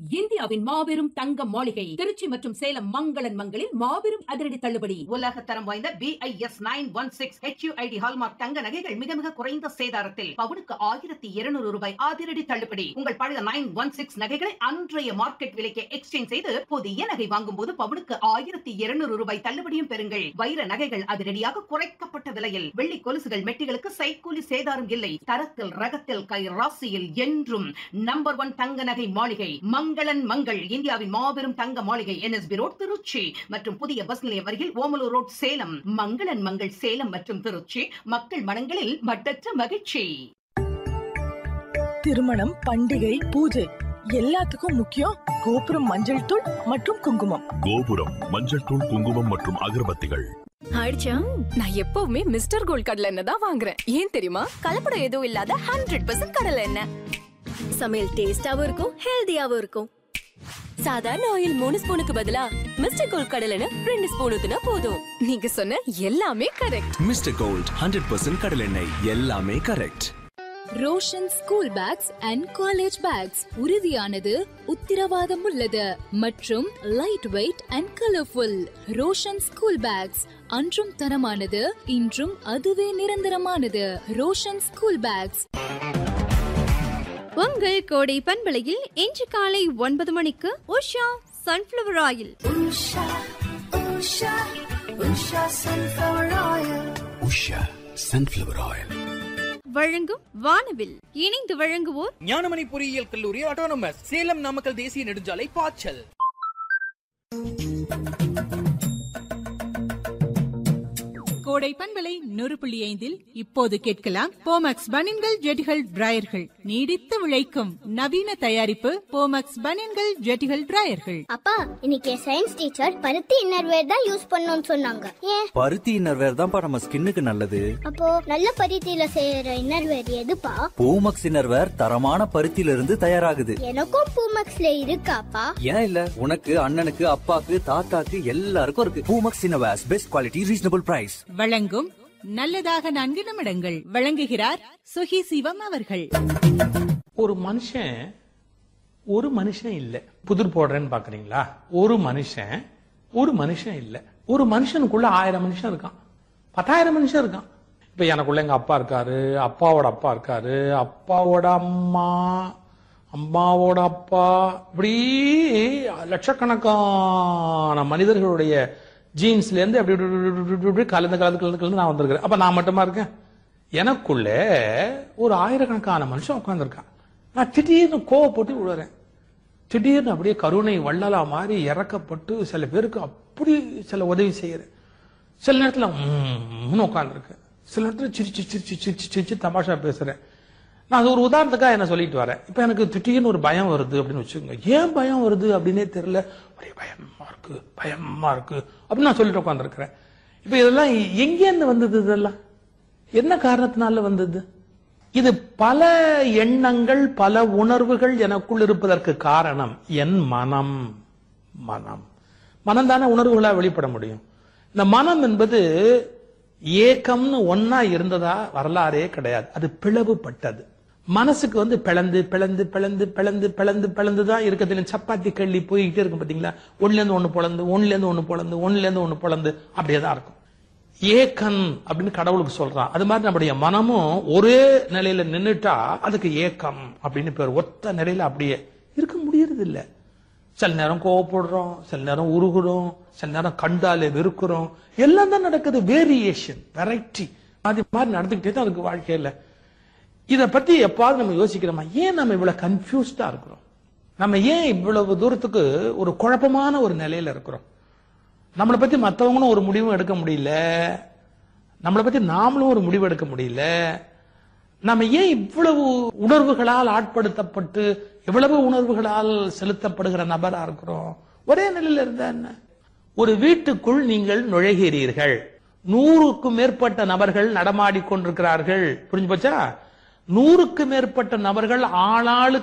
இந்தியாவின் மாபெரும் தங்க மாளிகை திருச்சி மற்றும் சேலம் மங்களன் மங்களில் மாபெரும் அதிரடி தள்ளுபடி உலக தரம் வாய்ந்த BIS nine one six HUID hallmark தங்க நகைகள் மிக மிக குறைந்த சேதாரத்தில் பவுனுக்கு ஆயிரத்தி இருநூறு ரூபாய் அதிரடி தள்ளுபடி உங்கள் பழைய நைன் ஒன் சிக்ஸ் நகைகளை அன்றைய மார்க்கெட் விலைக்கு எக்ஸ்சேஞ்ச் செய்து புதிய நகை வாங்கும் போது பவுனுக்கு ஆயிரத்தி இருநூறு ரூபாய் தள்ளுபடியும் பெறுங்கள் வைர நகைகள் அதிரடியாக குறைக்கப்பட்ட விலையில் வெள்ளி கொலுசுகள் மெட்டிகளுக்கு சைக்கூலி சேதாரம் இல்லை தரத்தில் ரகத்தில் கை ராசியில் என்றும் நம்பர் ஒன் தங்க நகை மாளிகை மங்களன் மங்கள் இந்தியாவின் மாபெரும் தங்க மாளிகை என்எஸ்பி ரோட் திருச்சி மற்றும் புதிய பஸ் நிலையம் அருகில் ஓமலூர் ரோட் சேலம் மங்களன் மங்கள் சேலம் மற்றும் திருச்சி மக்கள் மனங்களில் மட்டற்ற மகிழ்ச்சி திருமணம் பண்டிகை பூஜை எல்லாத்துக்கும் முக்கியம் கோபுரம் மஞ்சள் தூள் மற்றும் குங்குமம் கோபுரம் மஞ்சள் தூள் குங்குமம் மற்றும் அகர்பத்திகள் ஆயிடுச்சா நான் எப்பவுமே மிஸ்டர் கோல்ட் கடலை எண்ணெய் தான் வாங்குறேன் ஏன் தெரியுமா கலப்படம் எதுவும் இல்லாத ஹண்ட்ரட் பர்சன்ட் கடலை எண்ணெய் சமையல் டேஸ்டாவும் இருக்கும் ஹெல்தியாவும் இருக்கும் சாதாரண ஆயில் மூணு ஸ்பூனுக்கு பதிலா மிஸ்டர் கோல்ட் கடலை எண்ணெய் ரெண்டு ஸ்பூன் ஊத்துனா போதும் நீங்க சொன்ன எல்லாமே correct mister gold hundred percent கடலெண்ணெய் எல்லாமே correct Roshan school bags and college bags உறுதியானது உத்திரவாதம் உள்ளது மற்றும் light weight and colourful Roshan school bags அன்றும் தரமானது இன்றும் அதுவே நிரந்தரமானது ரோஷன் ஸ்கூல் பேக்ஸ் உங்கள் கோடை பண்பலையில் இன்று காலை ஒன்பது மணிக்கு Usha sunflower oil Usha sunflower oil வழங்கும் வானவில் இணைந்து வழங்குவோர் ஞானமணி பொறியியல் கல்லூரி ஆட்டோனமஸ் சேலம் நாமக்கல் தேசிய நெடுஞ்சாலை பாய்ச்சல் கோடை பண்பலை நூறு புள்ளி ஐந்தில் இப்போது கேட்கலாம் போமக்ஸ் பனின்கள் ஜெட்டிகள் டிராயர்கள் நீடித்து உழைக்கும் நவீன தயாரிப்பு போமக்ஸ் பனின்கள் ஜெட்டிகள் டிராயர்கள் அப்பா இன்னைக்கு சயின்ஸ் டீச்சர் பருத்தி இன்னர்வேர் தான் யூஸ் பண்ணணும்னு சொன்னாங்க ஏன் பருத்தி இன்னர்வேர் தான்ப்பா நம்ம ஸ்கின்னுக்கு நல்லது அப்போ நல்ல பருத்தியில செய்யற இன்னர்வேர் எதுப்பா பூமக்ஸ் இன்னர்வேர் தரமான பருத்தியில இருந்து தயாராகுது எனக்கும் பூமக்ஸ்ல இருக்காப்பா ஏன் இல்ல உனக்கு அண்ணனுக்கு அப்பாக்கு தாத்தாக்கு எல்லாருக்கும் இருக்கு Poomex innerwears best quality reasonable price வழங்கும் நல்லதாக நான்கு நிமிடங்கள் வழங்குகிறார் சுகி சிவம் அவர்கள் ஒரு மனுஷன் ஒரு மனுஷன் இல்ல புதிர் போடுறேன்னு பாக்குறீங்களா ஒரு மனுஷன் ஒரு மனுஷன் இல்ல ஒரு மனுஷனுக்குள்ள ஆயிரம் மனுஷன் இருக்கான் பத்தாயிரம் மனுஷன் இருக்கான் இப்ப எனக்குள்ள எங்க அப்பா இருக்காரு அப்பாவோட அப்பா இருக்காரு அப்பாவோட அம்மா அம்மாவோட அப்பா இப்படி லட்சக்கணக்கான மனிதர்களுடைய ஜீன்ஸ்ல இருந்து அப்படி இப்படி இப்படி இப்படி இப்படி இப்படி கலந்து கலந்து கலந்து கலந்து நான் வந்திருக்கிறேன் அப்ப நான் மட்டுமா இருக்கேன் எனக்குள்ள ஒரு ஆயிரக்கணக்கான மனுஷன் உட்கார்ந்திருக்கான் நான் திடீர்னு கோவப்பட்டு விழுறேன் திடீர்னு அப்படியே கருணை வள்ளலா மாதிரி இறக்கப்பட்டு சில பேருக்கு அப்படி சில உதவி செய்யறேன் சில நேரத்துல உம்முன்னு உட்கார்ந்துருக்கேன் சில நேரத்துல சிரிச்சு சிரிச்சு சிரிச்சு சிரிச்சு தமாஷா பேசுறேன் நான் அது ஒரு உதாரணத்துக்காக என்ன சொல்லிட்டு வரேன் இப்ப எனக்கு திடீர்னு ஒரு பயம் வருது அப்படின்னு வச்சுக்கோங்க ஏன் பயம் வருது அப்படின்னே தெரியல ஒரே பயமா இருக்கு பயமா இருக்கு அப்படின்னு நான் சொல்லிட்டு உட்காந்துருக்கிறேன் இப்ப இதெல்லாம் எங்கேருந்து வந்தது இதெல்லாம் என்ன காரணத்தினால வந்தது இது பல எண்ணங்கள் பல உணர்வுகள் எனக்குள் இருப்பதற்கு காரணம் என் மனம் மனம் மனம் தானே உணர்வுகளா வெளிப்பட முடியும் இந்த மனம் என்பது ஏக்கம்னு ஒன்னா இருந்ததா வரலாறே கிடையாது அது பிளவுபட்டது மனசுக்கு வந்து பிளந்து பிளந்து பிளந்து பிளந்து பிளந்து பிளந்து தான் இருக்கிறதுல சப்பாத்தி கள்ளி போய்கிட்டே இருக்கும் பாத்தீங்களா ஒண்ணுல இருந்து ஒண்ணு பொழந்து ஒண்ணுல இருந்து ஒண்ணு பொழந்து ஒண்ணுல இருந்து ஒண்ணு பொழந்து அப்படியே தான் இருக்கும் ஏக்கன் அப்படின்னு கடவுளுக்கு சொல்றான் அது மாதிரி நம்முடைய மனமும் ஒரே நிலையில நின்னுட்டா அதுக்கு ஏக்கம் அப்படின்னு பேர் ஒத்த நிலையில அப்படியே இருக்க முடியறது இல்ல சில நேரம் கோவப்படுறோம் சில நேரம் உருகுறோம் சில நேரம் கண்டாலே வெறுக்கிறோம் எல்லாம் தான் நடக்குது வேரியேஷன் வெரைட்டி அது மாதிரி நடந்துகிட்டே தான் அதுக்கு வாழ்க்கையில இத பத்தி எப்பாவது நம்ம யோசிக்கிறோமா ஏன் நம்ம இவ்வளவு கன்ஃபியூஸ்டா இருக்கிறோம் நம்ம ஏன் இவ்வளவு தூரத்துக்கு ஒரு குழப்பமான ஒரு நிலையில இருக்கிறோம் நம்மளை பத்தி மத்தவங்களும் ஒரு முடிவும் எடுக்க முடியல நம்மளை பத்தி நாமளும் ஒரு முடிவு எடுக்க முடியல நம்ம ஏன் இவ்வளவு உணர்வுகளால் ஆட்படுத்தப்பட்டு எவ்வளவு உணர்வுகளால் செலுத்தப்படுகிற நபரா இருக்கிறோம் ஒரே நிலையில இருந்தா என்ன ஒரு வீட்டுக்குள் நீங்கள் நுழைகிறீர்கள் நூறுக்கும் மேற்பட்ட நபர்கள் நடமாடிக் கொண்டிருக்கிறார்கள் புரிஞ்சு போச்சா நூறுக்கு மேற்பட்ட நபர்கள் ஆளாளுக்கு